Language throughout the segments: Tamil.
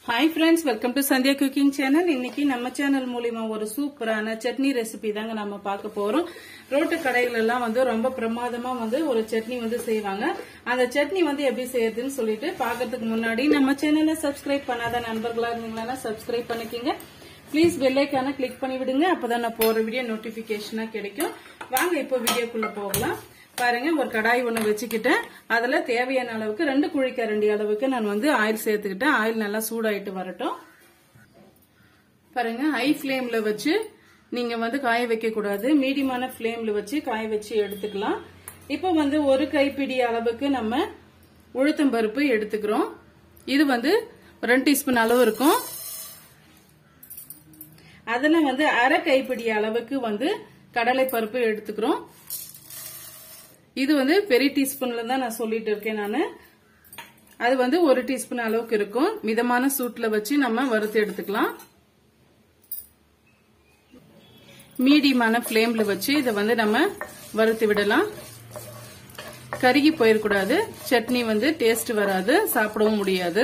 hi friends welcome to Sandhya cooking channel இன்னைக்கு நம்ம சேனல் மூலியமா ஒரு சூப்பரான சட்னி ரெசிபி தாங்க நம்ம பார்க்க போறோம் ரோட்டு கடைகள் எல்லாம் வந்து ரொம்ப பிரமாதமா வந்து ஒரு சட்னி வந்து செய்வாங்க அந்த சட்னி வந்து எப்படி செய்யறதுன்னு சொல்லிட்டு பார்க்கறதுக்கு முன்னாடி நம்ம சேனலை சப்ஸ்கிரைப் பண்ணாத நண்பர்களா இருந்தீங்களா சப்ஸ்கிரைப் பண்ணிக்கங்க ப்ளீஸ் பெல்லைக்கான கிளிக் பண்ணி விடுங்க அப்பதான் நான் போற வீடியோ நோட்டிபிகேஷனா கிடைக்கும் வாங்க இப்போ வீடியோக்குள்ள போகலாம் பாருங்க ஒரு கடாய் ஒண்ணு வச்சுக்கிட்டேன் அதுல தேவையான அளவுக்கு ரெண்டு குழிக்கரண்டி அளவுக்கு நான் வந்து ஆயில் சேர்த்துக்கிட்டேன் ஆயில் நல்லா சூடாயிட்டு வரட்டும் பாருங்க ஹை ஃப்ளேம்ல வச்சு நீங்க வந்து காய வைக்க கூடாது மீடியமான ஃப்ளேம்ல வச்சு காய வச்சு எடுத்துக்கலாம் இப்போ வந்து ஒரு கைப்பிடி அளவுக்கு நம்ம உளுத்தம் பருப்பு எடுத்துக்கிறோம் இது வந்து ரெண்டு டீஸ்பூன் அளவு இருக்கும் அதுல வந்து அரை கைப்பிடி அளவுக்கு வந்து கடலை பருப்பு எடுத்துக்கிறோம் இது வந்து பெரிய டீஸ்பூன்ல தான் நான் சொல்லிட்டு இருக்கேன் நான் அது வந்து ஒரு டீஸ்பூன் அளவுக்கு இருக்கும் மிதமான சூட்ல வச்சு நம்ம வறுத்து எடுத்துக்கலாம் மீடியமான ஃப்ளேம்ல வச்சு இதை வந்து நம்ம வறுத்து விடலாம் கருகி போயிடக்கூடாது சட்னி வந்து டேஸ்ட் வராது சாப்பிடவும் முடியாது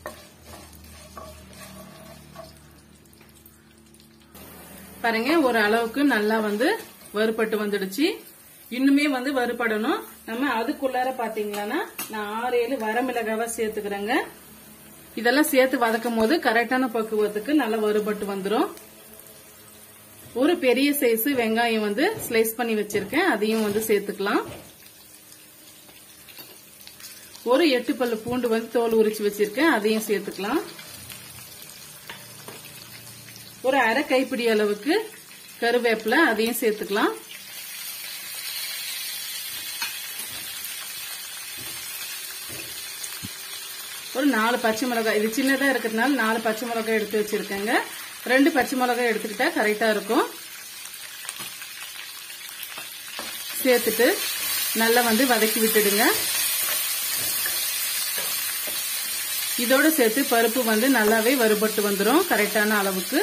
பாருங்க ஒரு அளவுக்கு நல்லா வந்து வறுபட்டு வந்துடுச்சு இன்னுமே வந்து வறுபடணும் நம்ம அதுக்குள்ளார பாத்தீங்கன்னா நான் ஆறு ஏழு வரமிளகாவா சேர்த்துக்கிறேங்க இதெல்லாம் சேர்த்து வதக்கும் போது கரெக்டான பக்குவத்துக்கு நல்லா வறுபட்டு வந்துடும் ஒரு பெரிய சைஸ் வெங்காயம் வந்து ஸ்லைஸ் பண்ணி வச்சிருக்கேன் அதையும் வந்து சேர்த்துக்கலாம் ஒரு எட்டு பல்லு பூண்டு வந்து தோல் உரிச்சு வச்சிருக்கேன் அதையும் சேர்த்துக்கலாம் ஒரு அரை கைப்பிடி அளவுக்கு கருவேப்பிலை அதையும் சேர்த்துக்கலாம் ஒரு நாலு பச்சை மிளகாய் இது சின்னதா இருக்கிறதுனால நாலு பச்சை மிளகாய் எடுத்து வச்சிருக்கேங்க ரெண்டு பச்சை மிளகாய் எடுத்துக்கிட்டா கரெக்டா இருக்கும் சேர்த்துட்டு நல்லா வந்து வதக்கி விட்டுடுங்க இதோட சேர்த்து பருப்பு வந்து நல்லாவே வறுபட்டு வந்துடும் கரெக்டான அளவுக்கு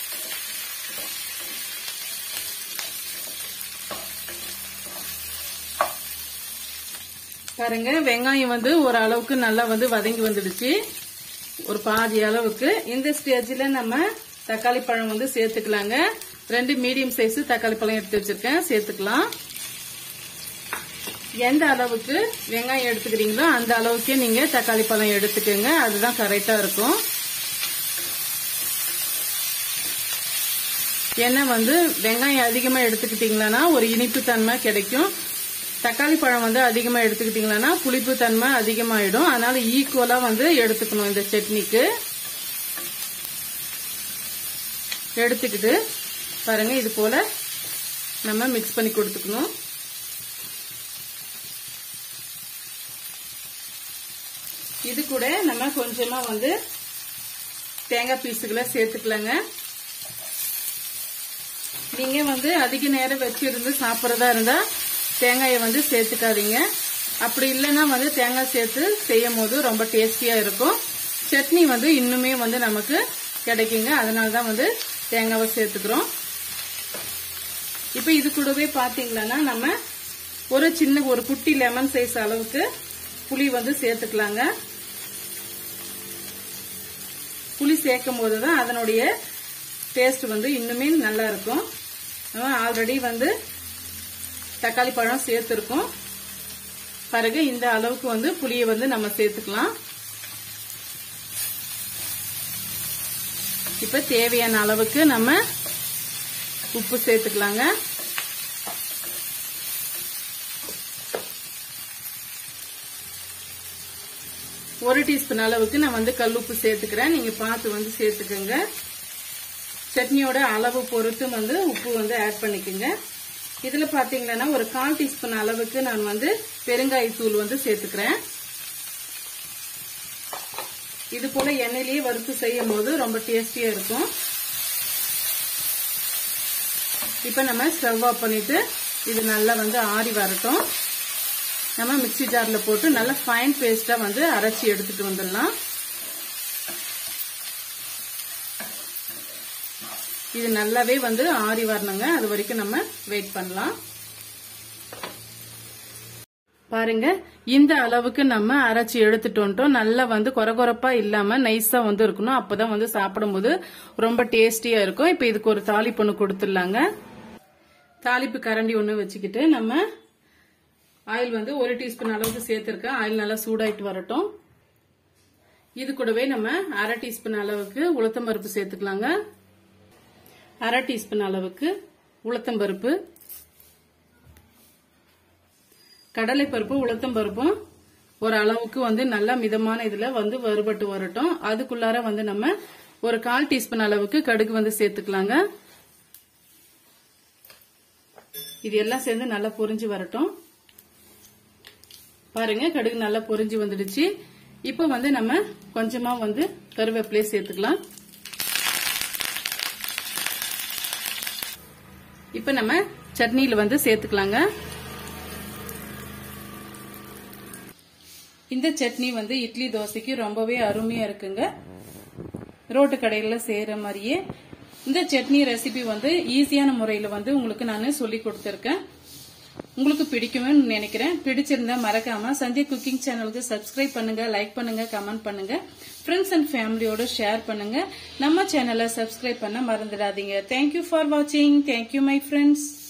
பாருங்க வெங்காயம் வந்து ஒரு அளவுக்கு நல்லா வந்து வதங்கி வந்துடுச்சு ஒரு பாதி அளவுக்கு இந்த ஸ்டேஜில் நம்ம தக்காளி பழம் வந்து சேர்த்துக்கலாங்க ரெண்டு மீடியம் சைஸ் தக்காளி பழம் எடுத்து வச்சிருக்கேன் சேர்த்துக்கலாம் எந்த அளவுக்கு வெங்காயம் எடுத்துக்கிறீங்களோ அந்த அளவுக்கே நீங்க தக்காளி பழம் எடுத்துக்கோங்க அதுதான் கரெக்டா இருக்கும் ஏன்னா வந்து வெங்காயம் அதிகமா எடுத்துக்கிட்டீங்களா ஒரு இனிப்பு தன்மை கிடைக்கும் தக்காளி பழம் வந்து அதிகமா எடுத்துக்கிட்டீங்களா புளிப்பு தன்மை அதிகமாயிடும் அதனால ஈக்குவலா வந்து எடுத்துக்கணும் இந்த சட்னிக்கு எடுத்துக்கிட்டு பாருங்க இது போல நம்ம மிக்ஸ் பண்ணி கொடுத்துக்கணும் இது கூட நம்ம கொஞ்சமா வந்து தேங்காய் பீஸுகளை சேர்த்துக்கலாங்க நீங்க வந்து அதிக நேரம் வச்சிருந்து சாப்பிட்றதா இருந்தா தேங்காயை வந்து சேர்த்துக்காதீங்க அப்படி இல்லைன்னா வந்து தேங்காய் சேர்த்து செய்யும் போது ரொம்ப டேஸ்டியா இருக்கும் சட்னி வந்து இன்னுமே வந்து நமக்கு கிடைக்குங்க அதனால தான் வந்து தேங்காவை சேர்த்துக்கிறோம் இப்போ இது கூடவே பாத்தீங்கன்னா நம்ம ஒரு சின்ன ஒரு குட்டி லெமன் சைஸ் அளவுக்கு புளி வந்து சேர்த்துக்கலாங்க புளி சேர்க்கும் போது தான் அதனுடைய டேஸ்ட் வந்து இன்னுமே நல்லா இருக்கும் ஆல்ரெடி வந்து தக்காளி பழம் சேர்த்துருக்கோம் பிறகு இந்த அளவுக்கு வந்து புளியை வந்து நம்ம சேர்த்துக்கலாம் இப்ப தேவையான அளவுக்கு நம்ம உப்பு சேர்த்துக்கலாங்க ஒரு டீஸ்பூன் அளவுக்கு நான் வந்து கல்லுப்பு சேர்த்துக்கிறேன் நீங்க பார்த்து வந்து சேர்த்துக்கோங்க சட்னியோட அளவு பொறுத்து வந்து உப்பு வந்து ஆட் பண்ணிக்கோங்க இதுல பாத்தீங்கன்னா ஒரு கால் டீஸ்பூன் அளவுக்கு நான் வந்து பெருங்காயத்தூள் வந்து சேர்த்துக்கிறேன் இது போல எண்ணெயிலேயே வறுத்து செய்யும் போது ரொம்ப டேஸ்டியா இருக்கும் இப்ப நம்ம ஸ்டவ் ஆஃப் பண்ணிட்டு இது நல்லா வந்து ஆறி வரட்டும் நம்ம மிக்சி ஜார்ல போட்டு நல்லா ஃபைன் பேஸ்டா வந்து அரைச்சி எடுத்துட்டு வந்துடலாம் இது நல்லாவே வந்து ஆறி வரணுங்க அது வரைக்கும் நம்ம வெயிட் பண்ணலாம் பாருங்க இந்த அளவுக்கு நம்ம அரைச்சி எடுத்துட்டு வந்துட்டோம் நல்லா வந்து கொரகொரப்பா இல்லாம நைஸா வந்து இருக்கணும் அப்பதான் வந்து சாப்பிடும்போது ரொம்ப டேஸ்டியா இருக்கும் இப்ப இதுக்கு ஒரு தாளிப்பு ஒண்ணு கொடுத்துடலாங்க தாளிப்பு கரண்டி ஒண்ணு வச்சுக்கிட்டு நம்ம ஆயில் வந்து ஒரு டீஸ்பூன் அளவுக்கு சேர்த்திருக்கேன் ஆயில் நல்லா சூடாயிட்டு வரட்டும் இது கூடவே நம்ம அரை டீஸ்பூன் அளவுக்கு உளுத்தம் பருப்பு சேர்த்துக்கலாங்க அரை டீஸ்பூன் அளவுக்கு உளுத்தம் பருப்பு கடலை பருப்பு உளுத்தம் பருப்பும் ஒரு அளவுக்கு வந்து நல்லா மிதமான இதுல வந்து வறுபட்டு வரட்டும் அதுக்குள்ளார வந்து நம்ம ஒரு கால் டீஸ்பூன் அளவுக்கு கடுகு வந்து சேர்த்துக்கலாங்க இது எல்லாம் சேர்ந்து நல்லா பொரிஞ்சு வரட்டும் பாருங்க கடுகு நல்லா பொரிஞ்சு வந்துடுச்சு இப்போ வந்து நம்ம கொஞ்சமா வந்து கருவேப்பிலையை சேர்த்துக்கலாம் இப்போ நம்ம சட்னியில வந்து சேர்த்துக்கலாங்க இந்த சட்னி வந்து இட்லி தோசைக்கு ரொம்பவே அருமையா இருக்குங்க ரோட்டு கடையில செய்யற மாதிரியே இந்த சட்னி ரெசிபி வந்து ஈஸியான முறையில வந்து உங்களுக்கு நான் சொல்லி கொடுத்துருக்கேன் உங்களுக்கு பிடிக்கும்னு நினைக்கிறேன் பிடிச்சிருந்தா மறக்காம சந்தியா குக்கிங் சேனலுக்கு சப்ஸ்கிரைப் பண்ணுங்க லைக் பண்ணுங்க கமெண்ட் பண்ணுங்க ஃப்ரெண்ட்ஸ் அண்ட் ஃபேமிலியோட ஷேர் பண்ணுங்க நம்ம சேனலை சப்ஸ்கிரைப் பண்ண மறந்துடாதீங்க தேங்க்யூ ஃபார் வாட்சிங் தேங்க்யூ மை ஃப்ரெண்ட்ஸ்